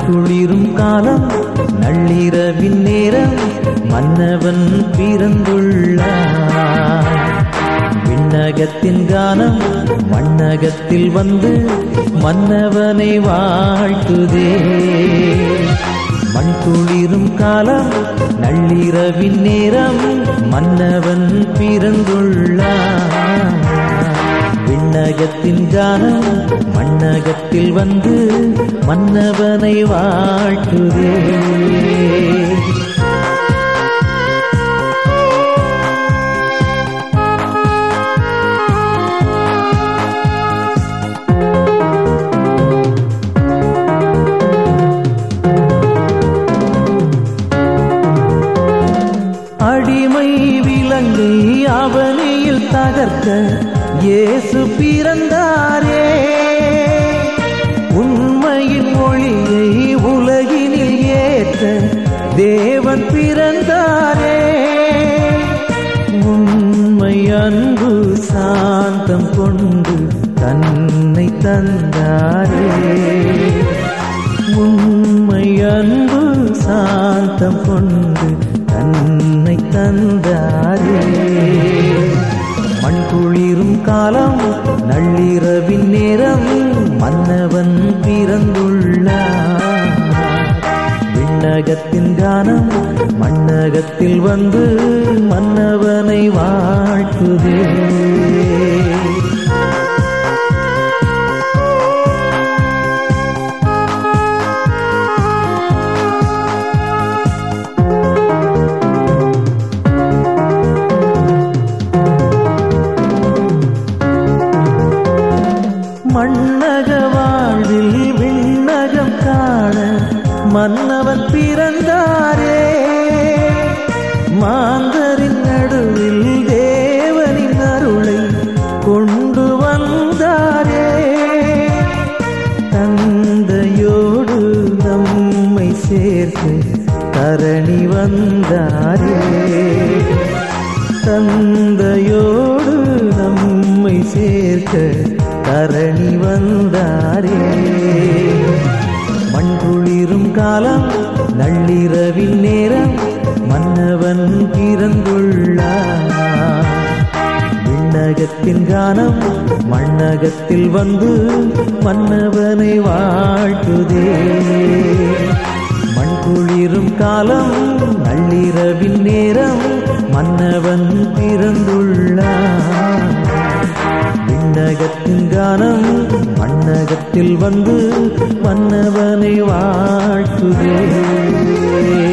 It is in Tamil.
குளிரும் காலம் நள்ளிரவின் நேரம் மன்னவன் பிறந்துள்ளார் விண்ணகத்தின் கானம் மண்ணகத்தில் வந்து மன்னவனை வாழ்த்துதே மண் குளிரும் காலம் நள்ளிரவின் நேரம் மன்னவன் பிறந்துள்ளார் விண்ணகத்தின் கானம் மண்ணகத்தில் வந்து மன்னவனை வாழ்த்துதே அடிமை விலங்கை அவனியில் தகர்க்க இயேசு பிறந்தாரே உண்மையின் மொழியை உலகினில் ஏற்ற தேவன் பிறந்தாரே உண்மை அன்பு சாந்தம் கொண்டு தன்னை தந்தாரே உண்மை அன்பு சாந்தம் கொண்டு தன்னை தந்தாரே மண் குளிரும் காலம் நள்ளிரவின் நேரம் மன்னவன் பிறந்துள்ளார் விண்ணகத்தின் கானம் மண்ணகத்தில் வந்து மன்னவனை வாழ்த்துதே மண்ணக வாழ்வில் விண்ணகம் காண மன்னவன் பிறந்தாரே மாந்தரின் நடுவில் தேவனின் அருளை கொண்டு வந்தாரே தந்தையோடு நம்மை சேர்த்து தரணி வந்தாரே தந்தையோடு நம்மை சேர்க்க தரணி வந்தாரே மண் குளிரும் காலம் நள்ளிரவின் நேரம் மன்னவன் பிறந்துள்ளார் விண்ணகத்தின் கானம் மண்ணகத்தில் வந்து மன்னவனை வாழ்த்துதே மண் குளிரும் காலம் நள்ளிரவின் நேரம் மன்னவன் பிறந்துள்ளார் விண்ணகத்தின் கானம் மண்ணகத்தில் வந்து மன்னவனை வாழ்த்துதே